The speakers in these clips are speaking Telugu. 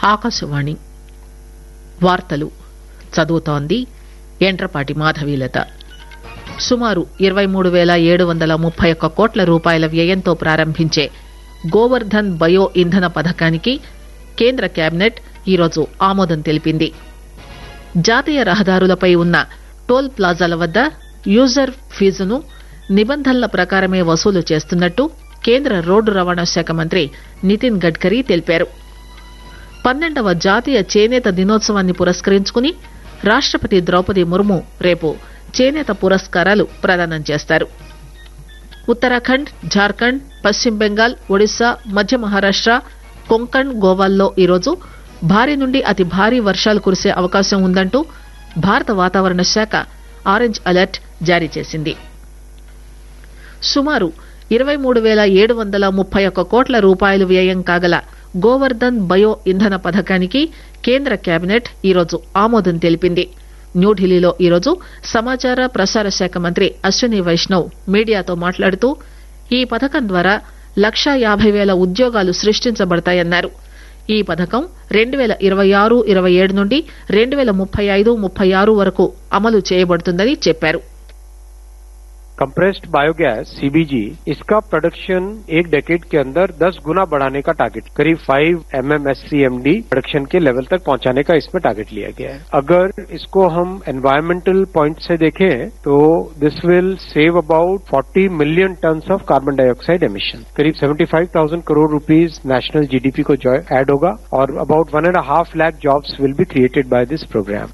ఆకాశవాణి వార్తలు చదువుతోంది ఎండ్రపాటి మాధవీలత సుమారు ఇరవై మూడు పేల ఏడు వందల ముప్పై ఒక్క కోట్ల రూపాయల వ్యయంతో ప్రారంభించే గోవర్ధన్ బయో ఇంధన పథకానికి కేంద్ర కేబినెట్ ఈరోజు ఆమోదం తెలిపింది జాతీయ రహదారులపై ఉన్న టోల్ ప్లాజాల వద్ద యూజర్ ఫీజును నిబంధనల ప్రకారమే వసూలు చేస్తున్నట్టు కేంద్ర రోడ్డు రవాణా శాఖ మంత్రి నితిన్ గడ్కరీ తెలిపారు పన్నెండవ జాతీయ చేనేత దినోత్సవాన్ని పురస్కరించుకుని రాష్టపతి ద్రౌపది ముర్ము రేపు చేనేత పురస్కారాలు ప్రదానం చేస్తారు ఉత్తరాఖండ్ జార్ఖండ్ పశ్చిమ బెంగాల్ ఒడిశా మధ్య మహారాష్ట కొంకణ్ గోవాల్లో ఈరోజు భారీ నుండి అతి భారీ వర్షాలు కురిసే అవకాశం ఉందంటూ భారత వాతావరణ శాఖ ఆరెంజ్ అలర్ట్ జారీ చేసింది సుమారు ఇరవై మూడు పేల ఏడు వందల ముప్పై ఒక్క కోట్ల రూపాయలు వ్యయం కాగల గోవర్ధన్ బయో ఇంధన పథకానికి కేంద్ర కేబినెట్ ఈరోజు ఆమోదం తెలిపింది న్యూఢిల్లీలో ఈరోజు సమాచార ప్రసార శాఖ మంత్రి అశ్విని వైష్ణవ్ మీడియాతో మాట్లాడుతూ ఈ పథకం ద్వారా లక్షా యాబై పేల ఉద్యోగాలు సృష్టించబడతాయన్నారు ఈ పథకం రెండు పేల ఇరవై ఆరు ఇరవై ఏడు నుండి రెండు పేల ముప్పై ఐదు ముప్పై ఆరు వరకు అమలు చేయబడుతుందని చెప్పారు कंप्रेस्ड बायोगैस सीबीजी इसका प्रोडक्शन एक डेकेड के अंदर 10 गुना बढ़ाने का टारगेट करीब 5 एमएमएससीएमडी प्रोडक्शन के लेवल तक पहुंचाने का इसमें टारगेट लिया गया है अगर इसको हम एनवायरमेंटल पॉइंट से देखें तो this will save about 40 million tons of carbon dioxide emission करीब 75,000 करोड़ रुपीस नेशनल जीडीपी को ऐड होगा और about one and half lakh jobs will be created by this programme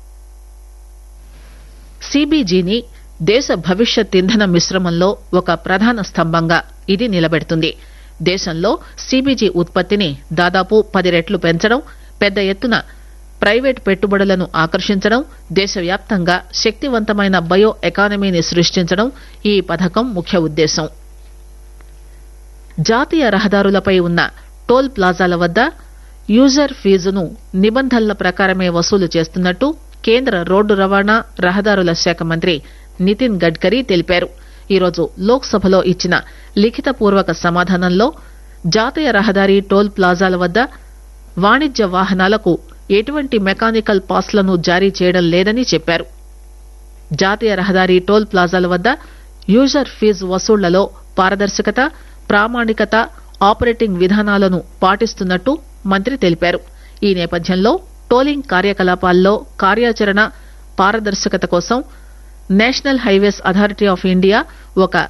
सीबीजीని దేశ భవిష్యత్ ఇంధన మిశ్రమంలో ఒక ప్రధాన స్తంభంగా ఇది నిలబెడుతుంది దేశంలో సీబీజీ ఉత్పత్తిని దాదాపు పది రెట్లు పెంచడం పెద్ద ఎత్తున ప్రైవేటు పెట్టుబడులను ఆకర్షించడం దేశవ్యాప్తంగా శక్తివంతమైన బయో ఎకానమీని సృష్టించడం ఈ పథకం ముఖ్య ఉద్దేశం జాతీయ రహదారులపై ఉన్న టోల్ ప్లాజాల వద్ద యూజర్ ఫీజును నిబంధనల ప్రకారమే వసూలు చేస్తున్నట్టు కేంద్ర రోడ్డు రవాణా రహదారుల శాఖ మంత్రి నితిన్ గడ్కరీ తెలిపారు ఈరోజు లోక్ సభలో ఇచ్చిన లిఖిత పూర్వక సమాధానంలో జాతీయ రహదారి టోల్ ప్లాజాల వద్ద వాణిజ్య వాహనాలకు ఎటువంటి మెకానికల్ పాస్లను జారీ చేయడం లేదని చెప్పారు జాతీయ రహదారి టోల్ ప్లాజాల వద్ద యూజర్ ఫీజు వసూళ్లలో పారదర్శకత ప్రామాణికత ఆపరేటింగ్ విధానాలను పాటిస్తున్నట్టు మంత్రి తెలిపారు ఈ నేపథ్యంలో టోలింగ్ కార్యకలాపాల్లో కార్యాచరణ పారదర్శకత కోసం national highways authority of India ఒక